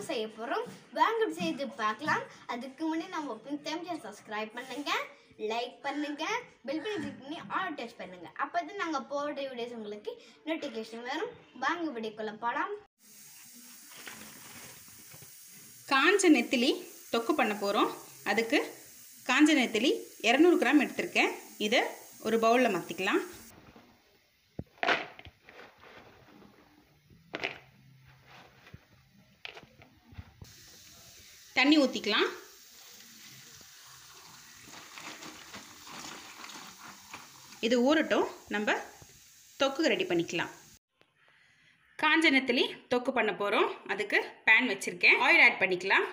தொக்கு செய்ய போகிறோம் வாங்க இப்படி செய்து பார்க்கலாம் அதுக்கு முன்னாடி நம்ம பிங்க் டைம் சப்ஸ்கிரைப் பண்ணுங்க லைக் பண்ணுங்க பெல் பண்ணி கிளிக் பண்ணி ஆல் டச் பண்ணுங்க அப்போ தான் நாங்கள் போடுற வீடியோஸ் உங்களுக்கு நோட்டிஃபிகேஷன் வரும் வாங்க வீடியோக்குள்ள போகலாம் காஞ்ச நெத்திலி தொக்கு பண்ண போகிறோம் அதுக்கு காஞ்ச நெத்திலி இரநூறு கிராம் எடுத்திருக்கேன் இதை ஒரு பவுலில் மாற்றிக்கலாம் தண்ணி ஊற்றிக்கலாம் இது ஊறட்டும் நம்ம தொக்கு ரெடி பண்ணிக்கலாம் காஞ்ச நெத்திலி தொக்கு பண்ண போகிறோம் அதுக்கு பேன் வச்சுருக்கேன் ஆயில் ஆட் பண்ணிக்கலாம்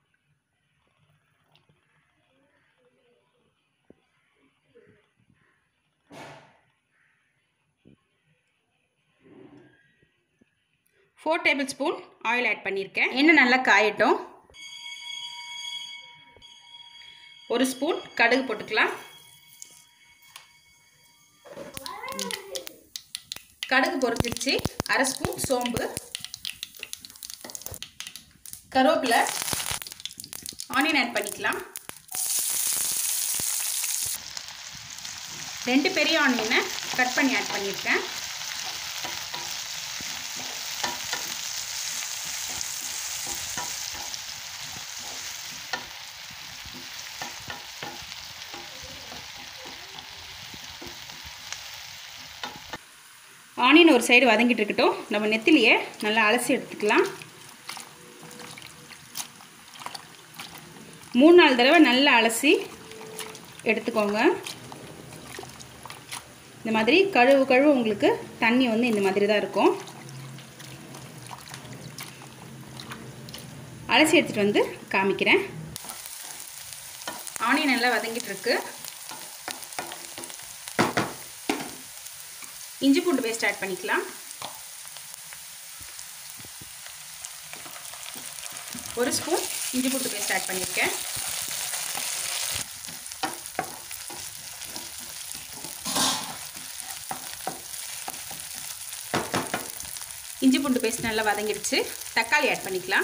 four tablespoon oil add பண்ணியிருக்கேன் எண்ணெய் நல்லா காயட்டும் ஒரு ஸ்பூன் கடுகு போட்டுக்கலாம் கடுகு பொரிச்சிருச்சு அரை ஸ்பூன் சோம்பு கருவேப்பிலை ஆனியன் ஆட் பண்ணிக்கலாம் ரெண்டு பெரிய ஆனியனை கட் பண்ணி ஆட் பண்ணியிருக்கேன் ஆனியன் ஒரு சைடு வதங்கிட்டு இருக்கட்டும் நம்ம நெத்திலியை நல்லா அலசி எடுத்துக்கலாம் மூணு நாலு தடவை நல்லா அலசி எடுத்துக்கோங்க இந்த மாதிரி கழுவு கழுவு உங்களுக்கு தண்ணி வந்து இந்த மாதிரி தான் இருக்கும் அலசி எடுத்துகிட்டு வந்து காமிக்கிறேன் ஆனியன் நல்லா வதங்கிட்டு இருக்கு இஞ்சி பூண்டு பேஸ்ட் ஆட் பண்ணிக்கலாம் ஒரு ஸ்பூன் இஞ்சி பூண்டு பேஸ்ட் ஆட் பண்ணியிருக்கேன் இஞ்சி பூண்டு பேஸ்ட் நல்லா வதங்கிடுச்சு தக்காளி ஆட் பண்ணிக்கலாம்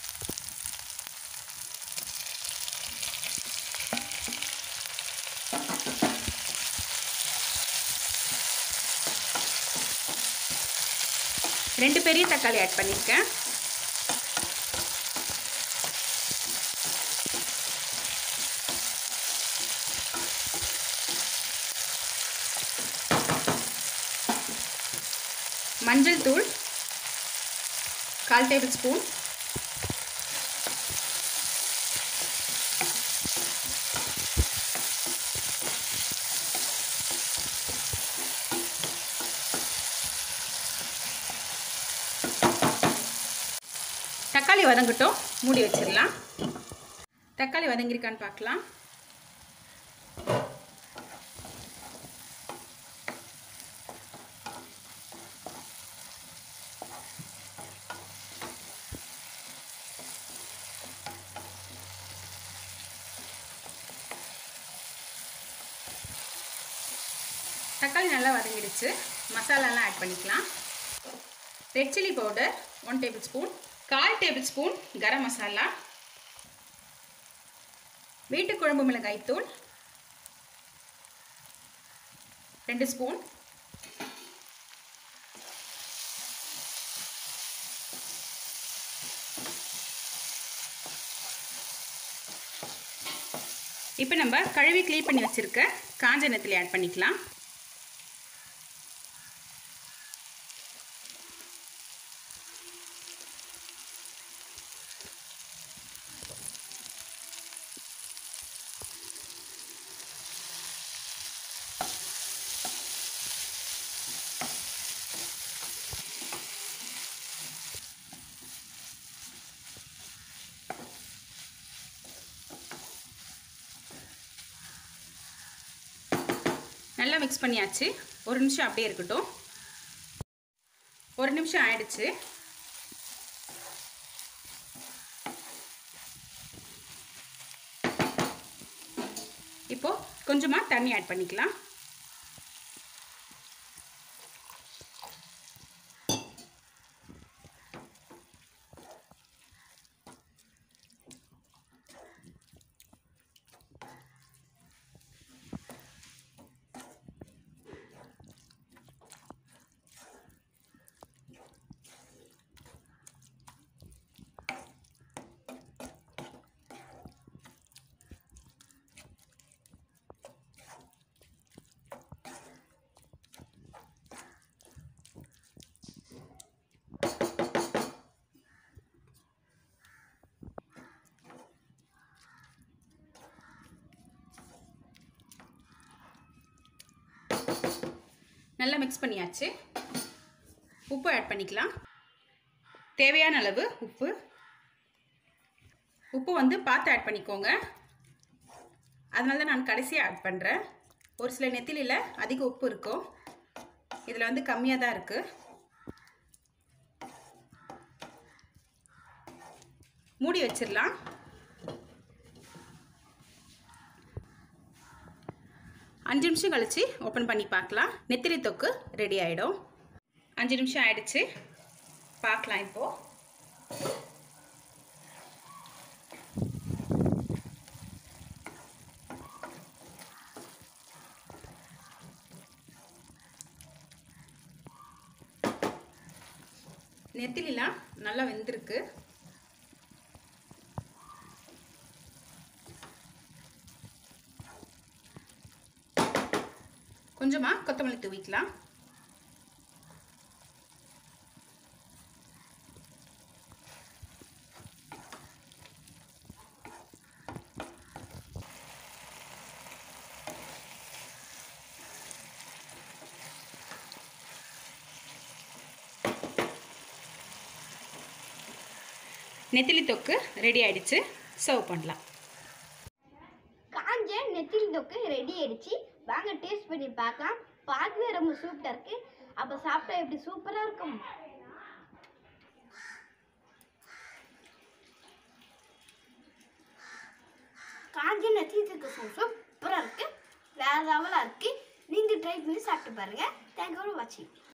ரெண்டு பெரிய தக்காளி ஆட் பண்ணியிருக்கேன் மஞ்சள் தூள் கால் டேபிள் ஸ்பூன் தக்காளி வதங்கட்டும் மூடி வச்சிடலாம் தக்காளி வதங்கிருக்கான்னு பார்க்கலாம் தக்காளி நல்லா வதங்கிடுச்சு மசாலாலாம் ஆட் பண்ணிக்கலாம் red chilli powder one tablespoon கால் டேபிள் ஸ்பூன் கரம் மசாலா வீட்டு குழம்பு மிளகாய் தூள் ரெண்டு ஸ்பூன் இப்போ நம்ம கழுவி க்ளீன் பண்ணி வச்சுருக்க காஞ்ச நெத்திலி ஆட் பண்ணிக்கலாம் நல்லா மிக்ஸ் பண்ணியாச்சு ஒரு நிமிஷம் அப்படியே இருக்கட்டும் ஒரு நிமிஷம் ஆயிடுச்சு இப்போ கொஞ்சமாக தண்ணி ஆட் பண்ணிக்கலாம் நல்லா மிக்ஸ் பண்ணியாச்சு உப்பு ஆட் பண்ணிக்கலாம் தேவையான அளவு உப்பு உப்பு வந்து பார்த்து ஆட் பண்ணிக்கோங்க அதனால தான் நான் கடைசியாக ஆட் பண்ணுறேன் ஒரு சில நெத்திலியில் அதிக உப்பு இருக்கும் இதில் வந்து கம்மியாக தான் இருக்குது மூடி வச்சிடலாம் அஞ்சு நிமிஷம் கழித்து ஓப்பன் பண்ணி பார்க்கலாம் நெத்திலி தொக்கு ரெடி ஆகிடும் அஞ்சு நிமிஷம் ஆயிடுச்சு பார்க்கலாம் இப்போது நெத்திலிலாம் நல்லா வெந்திருக்கு கொஞ்சமாக கொத்தமல்லி தூவிக்கலாம் நெத்திலி தொக்கு ரெடி ஆயிடுச்சு சர்வ் பண்ணலாம் காஞ்ச நெத்திலி தொக்கு ரெடி ஆயிடுச்சு வாங்க டேஸ்ட் பண்ணி பார்க்கலாம் பார்க்கவே ரொம்ப சூப்பராக இருக்கு அப்போ சாப்பிட்டா எப்படி சூப்பராக இருக்கும் காஞ்ச நெத்திலி தொக்கு சூப்பராக இருக்கு வேற லெவலாக இருக்கு நீங்கள் ட்ரை பண்ணி சாப்பிட்டு பாருங்க தேங்க்யூ ஃபார் வாட்சிங்